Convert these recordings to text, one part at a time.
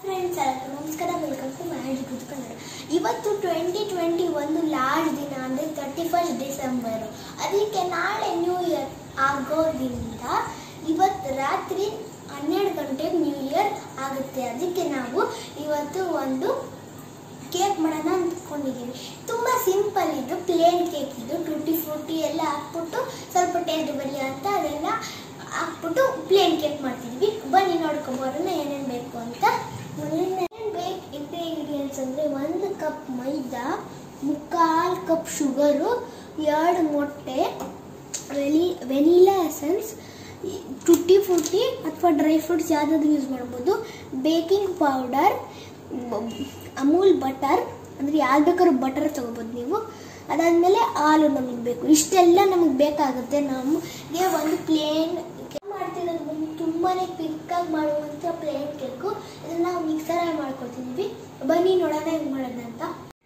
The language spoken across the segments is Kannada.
ಫ್ರೆಂಡ್ಸ್ ಎಲ್ಲರಿಗೂ ನಮಸ್ಕಾರ welcome to magic with Kannada ಇವತ್ತು ಟ್ವೆಂಟಿ ಟ್ವೆಂಟಿ ಒಂದು ಲಾಸ್ಟ್ ದಿನ ಅಂದರೆ ತರ್ಟಿ ಫಸ್ಟ್ ಡಿಸೆಂಬರು ಅದಕ್ಕೆ ನಾಳೆ ನ್ಯೂ ಇಯರ್ ಆಗೋದ್ರಿಂದ ಇವತ್ತು ರಾತ್ರಿ ಹನ್ನೆರಡು ಗಂಟೆಗೆ ನ್ಯೂ ಇಯರ್ ಆಗುತ್ತೆ ಅದಕ್ಕೆ ನಾವು ಇವತ್ತು ಒಂದು ಕೇಕ್ ಮಾಡೋಣ ಅಂದ್ಕೊಂಡಿದ್ದೀವಿ ತುಂಬ ಸಿಂಪಲ್ ಇದು ಪ್ಲೇನ್ ಕೇಕ್ ಇದು ಟೂಟಿ ಫ್ರೂಟಿ ಎಲ್ಲ ಹಾಕ್ಬಿಟ್ಟು ಸ್ವಲ್ಪ ಟೇಸ್ಟ್ ಬರಲಿ ಅಂತ ಅದೆಲ್ಲ ಹಾಕ್ಬಿಟ್ಟು ಪ್ಲೇನ್ ಕೇಕ್ ಮಾಡ್ತಿದ್ವಿ ಬನ್ನಿ ನೋಡ್ಕೊಬರೋಣ ಏನೇನು ಬೇಕು ಅಂತ ಏನೇನು ಬೇಕು ಇಂಗ್ರೀಡಿಯೆಂಟ್ಸ್ ಅಂದರೆ ಒಂದು ಕಪ್ ಮೈದಾ ಮುಕ್ಕಾಲು ಕಪ್ ಶುಗರು ಎರಡು ಮೊಟ್ಟೆ vani vanilla essence tutti frutti ಅಥವಾ ಡ್ರೈ ಫ್ರೂಟ್ಸ್ ಯಾವುದಾದ್ರು ಯೂಸ್ ಮಾಡ್ಬೋದು ಬೇಕಿಂಗ್ ಪೌಡರ್ ಅಮೂಲ್ ಬಟರ್ ಅಂದರೆ ಯಾವ್ದು ಬೇಕಾದ್ರೂ ಬಟರ್ ತೊಗೋಬೋದು ನೀವು ಅದಾದಮೇಲೆ ಹಾಲು ನಮಗೆ ಬೇಕು ಇಷ್ಟೆಲ್ಲ ನಮಗೆ ಬೇಕಾಗುತ್ತೆ ನಮಗೆ ಒಂದು ಪ್ಲೇನ್ ಮಾಡ್ತಿರೋದು ಬಂದು ತುಂಬಾ ಕ್ವಿಕ್ಕಾಗಿ ಮಾಡುವಂಥ ಪ್ಲೇನ್ ಕೇಕು ಇದನ್ನು ನಾವು ಮಿಕ್ಸರಲ್ಲಿ ಮಾಡ್ಕೊಳ್ತಿದ್ವಿ ಬನ್ನಿ ನೋಡೋಣ ಹೆಂಗೆ ಮಾಡೋದಂತ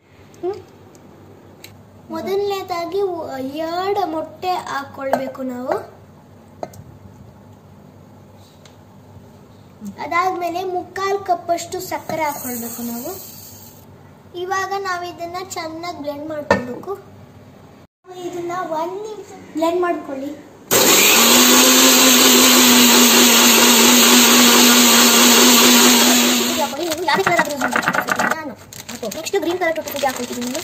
ಮೊದಲನೇದಾಗಿ ಎರಡು ಮೊಟ್ಟೆ ಹಾಕ್ಕೊಳ್ಬೇಕು ನಾವು ಅದಾದ್ಮೇಲೆ ಮುಕ್ಕಾಲು ಕಪ್ಪಷ್ಟು ಸಕ್ಕರೆ ಹಾಕೊಳ್ಬೇಕು ನಾವು ಇವಾಗ ನಾವು ಇದನ್ನ ಚೆನ್ನಾಗಿ ಬ್ಲೆಂಡ್ ಮಾಡ್ಕೊಳ್ಬೇಕು ಇದನ್ನ ಒಂದು ನಿಮಿಷ ಬ್ಲೆಂಡ್ ಮಾಡ್ಕೊಳ್ಳಿ ಯಾವ ಕಲರ್ ನಾನು ನೆಕ್ಸ್ಟ್ ಗ್ರೀನ್ ಕಲರ್ ಟೊಟ್ಟಿಗೆ ಹಾಕೊಳ್ತಿದ್ದೀನಿ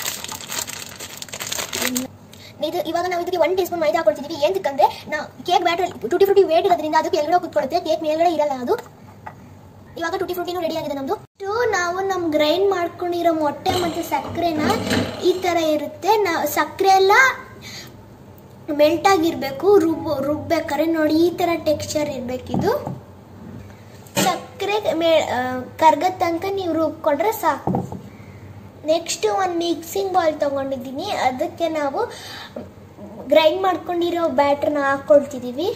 ಇದು ಇವಾಗ ನಾವು ಇದಕ್ಕೆ ಒನ್ ಟೀ ಸ್ಪೂನ್ ಮೈದಾ ಹಾಕೊಳ್ತಿದ್ದೀವಿ ಏನಕ್ಕಂದ್ರೆ ನಾವು cake batter tutti frutti weight ಇರೋದ್ರಿಂದ ಅದು ಕೆಳಗಡೆ ಕುತ್ಕೊಳ್ಳುತ್ತೆ ಕೇಕ್ ಮೇಲ್ಗಡೆ ಇರಲ್ಲ ಅದು ಇವಾಗ ಟುಟಿ ಫ್ರೂಟಿನೂ ರೆಡಿ ಆಗಿದೆ ನಮ್ದು ಇಷ್ಟು ನಾವು ನಮ್ ಗ್ರೈಂಡ್ ಮಾಡ್ಕೊಂಡಿರೋ ಮೊಟ್ಟೆ ಮತ್ತೆ ಸಕ್ಕರೆನ ಈ ತರ ಇರುತ್ತೆ ನಾವು ಸಕ್ಕರೆ ಎಲ್ಲ ಮೆಲ್ಟ್ ಆಗಿರ್ಬೇಕು ರುಬ್ ರುಬ್ಬೇಕಾದ್ರೆ ನೋಡಿ ಈ ತರ ಟೆಕ್ಸ್ಚರ್ ಇರ್ಬೇಕಿದು ಸಕ್ಕರೆ ಮೇ ಕರ್ಗದ ತನಕ ನೀವು ರುಬ್ಕೊಂಡ್ರೆ ಸಾಕು ನೆಕ್ಸ್ಟ್ ಒಂದು ಮಿಕ್ಸಿಂಗ್ ಬಾಲ್ ತಗೊಂಡಿದ್ದೀನಿ ಅದಕ್ಕೆ ನಾವು ಗ್ರೈಂಡ್ ಮಾಡ್ಕೊಂಡಿರೋ ಬ್ಯಾಟ್ರನ್ನ ಹಾಕ್ಕೊಳ್ತಿದ್ದೀವಿ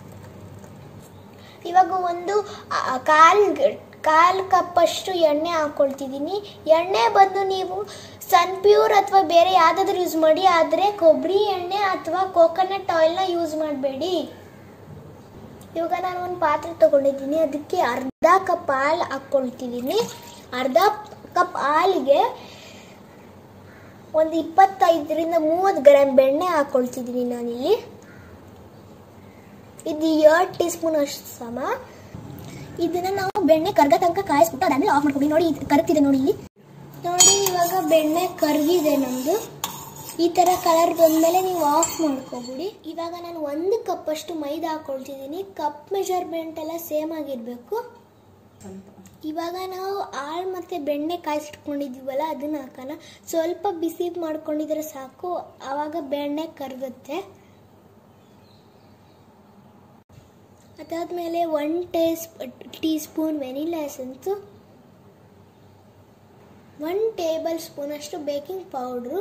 ಇವಾಗ ಒಂದು ಕಾಲ್ ಕಾಲ್ ಕಪ್ಪಷ್ಟು ಎಣ್ಣೆ ಹಾಕ್ಕೊಳ್ತಿದ್ದೀನಿ ಎಣ್ಣೆ ಬಂದು ನೀವು ಸನ್ ಪ್ಯೂರ್ ಅಥವಾ ಬೇರೆ ಯಾವುದಾದ್ರೂ ಯೂಸ್ ಮಾಡಿ ಆದರೆ ಕೊಬ್ಬರಿ ಎಣ್ಣೆ ಅಥವಾ ಕೋಕೋನಟ್ ಆಯಿಲ್ನ ಯೂಸ್ ಮಾಡಬೇಡಿ ಇವಾಗ ನಾನು ಒಂದು ಪಾತ್ರೆ ತಗೊಂಡಿದ್ದೀನಿ ಅದಕ್ಕೆ ಅರ್ಧ ಕಪ್ ಹಾಲು ಹಾಕ್ಕೊಳ್ತಿದ್ದೀನಿ ಅರ್ಧ ಕಪ್ ಹಾಲಿಗೆ ಒಂದು ಇಪ್ಪತ್ತೈದರಿಂದ ಮೂವತ್ತು ಗ್ರಾಮ್ ಬೆಣ್ಣೆ ಹಾಕ್ಕೊಳ್ತಿದ್ದೀನಿ ನಾನಿಲ್ಲಿ ಇದು ಎರಡು ಟೀ ಸ್ಪೂನ್ ಅಷ್ಟು ಸಮ ಇದನ್ನ ನಾವು ಬೆಣ್ಣೆ ಕರ್ಗ ತನಕ ಕಾಯಿಸ್ಬಿಟ್ಟು ಅದಾದ್ಮೇಲೆ ಆಫ್ ಮಾಡ್ಕೊಂಡು ನೋಡಿ ಇದು ಕರಗ್ತಿದೆ ನೋಡಿ ಇಲ್ಲಿ ನೋಡಿ ಇವಾಗ ಬೆಣ್ಣೆ ಕರಗಿದೆ ನಮ್ಮದು ಈ ಥರ ಕಲರ್ ಬಂದಮೇಲೆ ನೀವು ಆಫ್ ಮಾಡ್ಕೊಬಿಡಿ ಇವಾಗ ನಾನು ಒಂದು ಕಪ್ ಅಷ್ಟು ಮೈದಾ ಹಾಕೊಳ್ತಿದ್ದೀನಿ ಕಪ್ ಮೆಜರ್ಮೆಂಟ್ ಎಲ್ಲ ಸೇಮ್ ಆಗಿರಬೇಕು ಇವಾಗ ನಾವು ಹಾಲು ಮತ್ತು ಬೆಣ್ಣೆ ಕಾಯಿಸಿಟ್ಕೊಂಡಿದ್ದೀವಲ್ಲ ಅದನ್ನ ಹಾಕೋಣ ಸ್ವಲ್ಪ ಬಿಸಿ ಮಾಡ್ಕೊಂಡಿದ್ರೆ ಸಾಕು ಆವಾಗ ಬೆಣ್ಣೆ ಕರಗುತ್ತೆ ಅದಾದಮೇಲೆ ಒನ್ ಟೇಸ್ teaspoon vanilla essence one ಟೇಬಲ್ ಸ್ಪೂನಷ್ಟು ಬೇಕಿಂಗ್ ಪೌಡ್ರು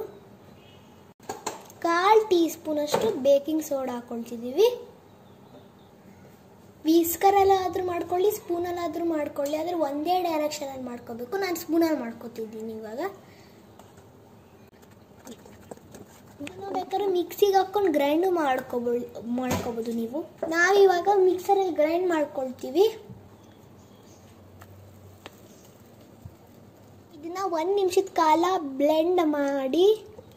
ಕಾಲು ಟೀ ಸ್ಪೂನಷ್ಟು ಬೇಕಿಂಗ್ ಸೋಡಾ ಹಾಕೊಳ್ತಿದ್ದೀವಿ ವಿಸ್ಕರಲ್ಲಾದರೂ ಮಾಡ್ಕೊಳ್ಳಿ ಸ್ಪೂನಲ್ಲಾದರೂ ಮಾಡ್ಕೊಳ್ಳಿ ಆದರೆ ಒಂದೇ ಡೈರೆಕ್ಷನಲ್ಲಿ ಮಾಡ್ಕೋಬೇಕು ನಾನು ಸ್ಪೂನಲ್ಲಿ ಮಾಡ್ಕೋತಿದ್ದೀನಿ ಇವಾಗ ನಾವು ಬೇಕಾದ್ರೆ ಮಿಕ್ಸಿಗೆ ಹಾಕೊಂಡು ಗ್ರೈಂಡು ಮಾಡ್ಕೋಬೋದು ಮಾಡ್ಕೋಬೋದು ನೀವು ನಾವಿವಾಗ ಮಿಕ್ಸರಲ್ಲಿ ಗ್ರೈಂಡ್ ಮಾಡ್ಕೊಳ್ತೀವಿ ಇದನ್ನ ಒಂದು ನಿಮಿಷದ ಕಾಲ ಬ್ಲೆಂಡ್ ಮಾಡಿ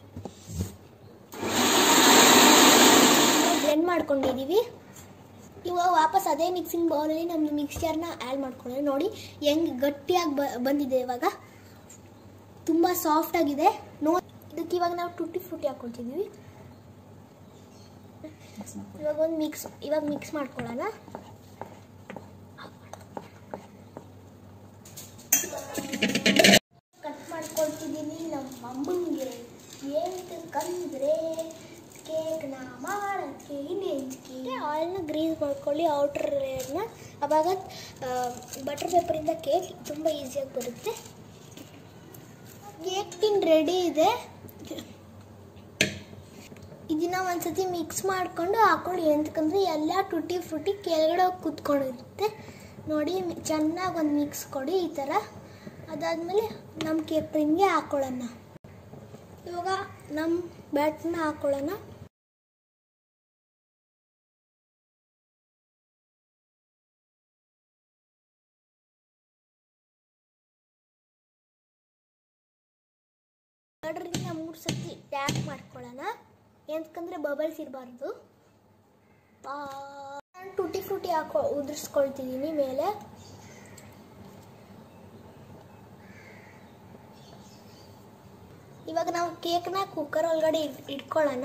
ಬ್ಲೆಂಡ್ ಮಾಡ್ಕೊಂಡಿದ್ದೀವಿ ಇವಾಗ ವಾಪಸ್ ಅದೇ ಮಿಕ್ಸಿಂಗ್ ಬೌಲಲ್ಲಿ ನಮ್ಮ ಮಿಕ್ಸ್ಚರ್ನ ಆ್ಯಡ್ ಮಾಡ್ಕೊಳ್ಳೋಣ ನೋಡಿ ಹೆಂಗೆ ಗಟ್ಟಿಯಾಗಿ ಬ ಬಂದಿದೆ ಇವಾಗ ತುಂಬ ಸಾಫ್ಟ್ ಆಗಿದೆ ನೋ ಇದಕ್ಕೆ ಇವಾಗ ನಾವು ಟುಟ್ಟಿ ಫ್ರೂಟಿ ಹಾಕೊಳ್ತಿದ್ದೀವಿ ಇವಾಗ ಒಂದು ಮಿಕ್ಸ್ ಇವಾಗ ಮಿಕ್ಸ್ ಮಾಡ್ಕೊಳ್ಳೋಣ ಕಟ್ ಮಾಡ್ಕೊಳ್ತಿದ್ದೀನಿ ನಮ್ಮ ಅಮ್ಮನಿಗೆ ಏನಕ್ಕಂದ್ರೆ ಕೇಕ್ನ ಮಾಡೋಕ್ಕೆ ಇನ್ನೇಂಚಿಕೆ ಆಯಿಲ್ನ ಗ್ರೀಸ್ ಮಾಡ್ಕೊಳ್ಳಿ ಔಟರ್ ಲೇಯರ್ನ ಅವಾಗ ಬಟರ್ ಪೇಪರಿಂದ ಕೇಕ್ ತುಂಬ ಈಸಿಯಾಗಿ ಬರುತ್ತೆ ಕೇಕ್ ಟಿನ್ ರೆಡಿ ಇದೆ ಇದನ್ನ ಒಂದ್ಸತಿ ಮಿಕ್ಸ್ ಮಾಡ್ಕೊಂಡು ಹಾಕೊಳ್ಳಿ ಎಂತಕ್ಕಂದ್ರೆ ಎಲ್ಲ ಟುಟಿ ಫ್ರುಟಿ ಕೆಳಗಡೆ ಹೋಗಿ ಕುತ್ಕೊಂಡಿರುತ್ತೆ ನೋಡಿ ಚೆನ್ನಾಗಿ ಒಂದು ಮಿಕ್ಸ್ ಕೊಡಿ ಈ ಥರ ಅದಾದಮೇಲೆ ನಮ್ಮ ಕೇಕ್ ಟಿನ್ಗೆ ಹಾಕೊಳ್ಳೋಣ ಇವಾಗ ನಮ್ಮ ಬ್ಯಾಟ್ನ ಹಾಕೊಳ್ಳೋಣ ಎರಡರಿಂದ ಮೂರು ಸತಿ ಟ್ಯಾಪ್ ಮಾಡ್ಕೊಳ್ಳೋಣ ಯಾಕಂದರೆ ಬಬಲ್ಸ್ ಇರಬಾರ್ದು ನಾನು ಟುಟಿ ಫ್ರೂಟಿ ಹಾಕೋ ಉದುರಿಸ್ಕೊಳ್ತಿದ್ದೀನಿ ಮೇಲೆ ಇವಾಗ ನಾವು ಕೇಕ್ನ ಕುಕ್ಕರ್ ಒಳಗಡೆ ಇಟ್- ಇಟ್ಕೊಳ್ಳೋಣ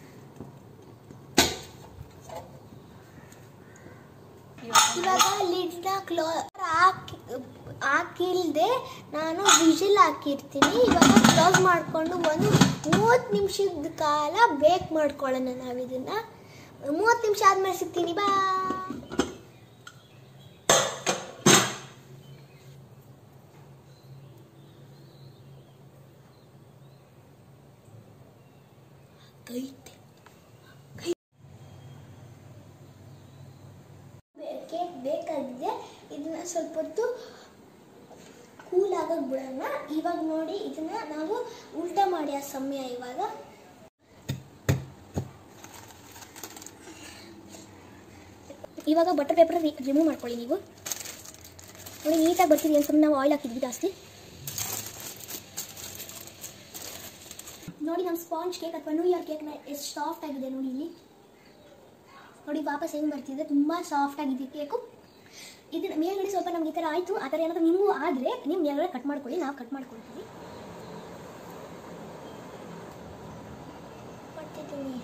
ಇವಾಗ ಲಿಡ್ನ ಕ್ಲೋ ಹಾಕಿ ಹಾಕಿಲ್ದೆ ನಾನು ವಿಜಿಲ್ ಹಾಕಿರ್ತೀನಿ ಇವಾಗ ಕ್ಲೋಸ್ ಮಾಡಿಕೊಂಡು ಒಂದು ಮೂವತ್ತು ನಿಮಿಷದ ಕಾಲ ಬೇಕ್ ಮಾಡ್ಕೊಳ್ಳೋಣ ನಾವು ಇದನ್ನ ಮೂವತ್ತು ನಿಮಿಷ ಆದ್ಮೇಲೆ ಸಿಗ್ತೀನಿ ಬಾ ಕೈತೆ ಕೇಕ್ ಬೇಕಾಗಿದೆ ಇದನ್ನ ಸ್ವಲ್ಪ ಹೊತ್ತು ಕೂಲ್ ಆಗಕ್ಕೆ ಬಿಡೋಣ ಇವಾಗ ನೋಡಿ ಇದನ್ನ ನಾವು ಉಲ್ಟಾ ಮಾಡಿ ಆ ಸಮಯ ಇವಾಗ ಇವಾಗ ಬಟರ್ ಪೇಪರ್ ರಿಮೂವ್ ಮಾಡ್ಕೊಳ್ಳಿ ನೀವು ನೋಡಿ ನೀಟಾಗಿ ಬರ್ತಿದೆ ಅಂತ ನಾವು ಆಯಿಲ್ ಹಾಕಿದ್ವಿ ಜಾಸ್ತಿ ನೋಡಿ ನಮ್ಮ ಸ್ಪಾಂಜ್ ಕೇಕ್ ಅಥವಾ ನ್ಯೂ ಇಯರ್ ಕೇಕ್ನ ಎಷ್ಟು ಸಾಫ್ಟ್ ಆಗಿದೆ ನೋಡಿ ಇಲ್ಲಿ ನೋಡಿ ವಾಪಸ್ ಹೆಂಗೆ ಬರ್ತಿದೆ ತುಂಬ ಸಾಫ್ಟ್ ಆಗಿದೆ ಕೇಕು ಇದನ್ನ ಮೇಲ್ಗಡೆ ಸ್ವಲ್ಪ ನಮ್ಗೆ ಈ ಥರ ಆಯಿತು ಆ ಥರ ಏನಾದರೂ ನಿಮಗೂ ಆದರೆ ನೀವು ಮೇಲ್ಗಡೆ ಕಟ್ ಮಾಡ್ಕೊಳ್ಳಿ ನಾವು ಕಟ್ ಮಾಡ್ಕೊಳ್ತೀವಿ ಮಾಡ್ತಿದ್ದೀನಿ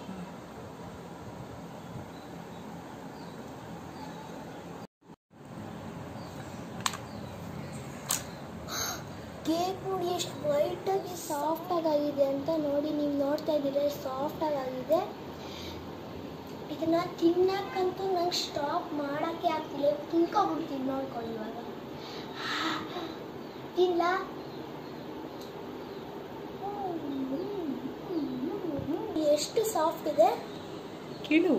ಕೇಕ್ ನೋಡಿ ಎಷ್ಟು ವೈಟಾಗಿ ಸಾಫ್ಟಾಗಿ ಆಗಿದೆ ಅಂತ ನೋಡಿ ನೀವು ನೋಡ್ತಾ ಇದ್ದೀರಾ ಸಾಫ್ಟಾಗಿ ಆಗಿದೆ ಇದನ್ನ ತಿನ್ನಕ್ಕಂತೂ ನಂಗೆ ಸ್ಟಾಪ್ ಮಾಡೋಕ್ಕೆ ಆಗ್ತಿಲ್ಲ ತಿನ್ಕೊಬಿಡ್ತೀನಿ ನೋಡ್ಕೊಳ್ಳಿ ಇವಾಗ ಇಲ್ಲ ಎಷ್ಟು ಸಾಫ್ಟ್ ಇದೆ ಕೀಳು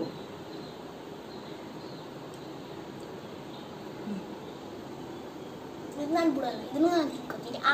ಇದು ನಾನು ಬಿಡಲ್ಲ ಇದನ್ನು ನಾನು ಇಟ್ಕೊತೀನಿ ಆ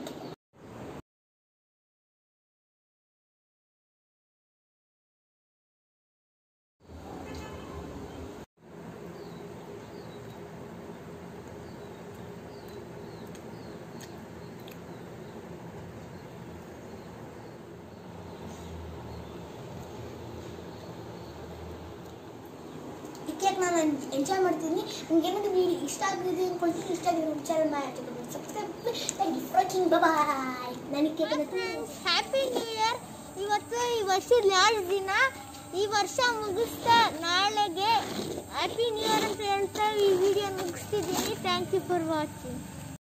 ಈ ಕೇಕ್ ನಾನು ಎಂಜಾಯ್ ಮಾಡ್ತೀನಿ ನಿಮ್ಗೆ ಏನಾದರೂ ವಿಡಿಯೋ ಇಷ್ಟ ಆಗಿದೆ ಅಂದ್ಕೊಳ್ತೀನಿ ಇಷ್ಟ ಆಗಿದೆ ನಮ್ಮ ಚಾನಲ್ ಮಾಡಿ subscribe thank you watching bye ನನಗೆ ಕೇಕ್ ಹ್ಯಾಪಿ ನ್ಯೂ ಇಯರ್ ಇವತ್ತು ಈ ವರ್ಷದ ಲಾಸ್ಟ್ ದಿನ ಈ ವರ್ಷ ಮುಗಿಸ್ತಾ ನಾಳೆಗೆ ಹ್ಯಾಪಿ ನ್ಯೂ ಇಯರ್ ಅಂತ ಹೇಳ್ತಾ ಈ ವಿಡಿಯೋ ಮುಗಿಸ್ತಿದ್ದೀನಿ ಥ್ಯಾಂಕ್ ಯು ಫಾರ್ ವಾಚಿಂಗ್